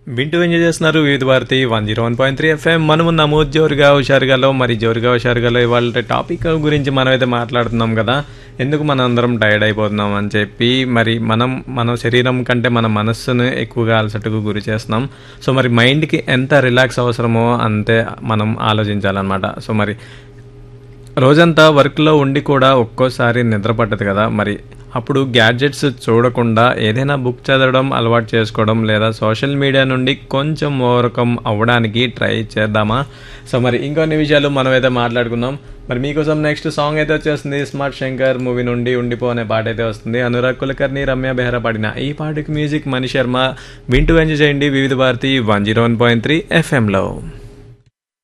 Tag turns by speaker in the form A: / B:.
A: వింటూ ఎంజాయ్ చేస్తున్నారు Vividh Bharati one zero one point three FM మనమున్నాము జోరుగా హుషారుగాలో మరి జోరుగా హుషారుగాలో ఇవాళ టాపిక్ గురించి మనం అయితే మాట్లాడుతున్నాం కదా ఎందుకు మనం అందరం టైర్డ్ అయిపోతున్నాం అని చెప్పి మరి మనం మన శరీరం కంటే మన మనస్సును ఎక్కువగా అలసటకు గురి చేస్తున్నాం సో మరి మైండ్కి ఎంత రిలాక్స్ అవసరమో అంతే మనం ఆలోచించాలన్నమాట సో మరి రోజంతా వర్క్లో ఉండి కూడా ఒక్కోసారి నిద్ర పట్టదు కదా మరి అప్పుడు గ్యాడ్జెట్స్ చూడకుండా ఏదైనా బుక్ చదవడం అలవాటు చేసుకోవడం లేదా సోషల్ మీడియా నుండి కొంచెం ఓవరకం అవ్వడానికి ట్రై చేద్దామా సో మరి ఇంకొన్ని విషయాలు మనం అయితే మాట్లాడుకుందాం మరి మీకోసం నెక్స్ట్ సాంగ్ అయితే వచ్చేస్తుంది స్మార్ట్ శంకర్ మూవీ నుండి ఉండిపో అనే పాట అయితే వస్తుంది అనురాగ్ కులకర్ని రమ్య బెహ్రా పాడిన ఈ పాటకి మ్యూజిక్ మణి శర్మ వింటూ ఎంజాయ్ చేయండి Vividh Bharati one zero one point three ఎఫ్ఎంలో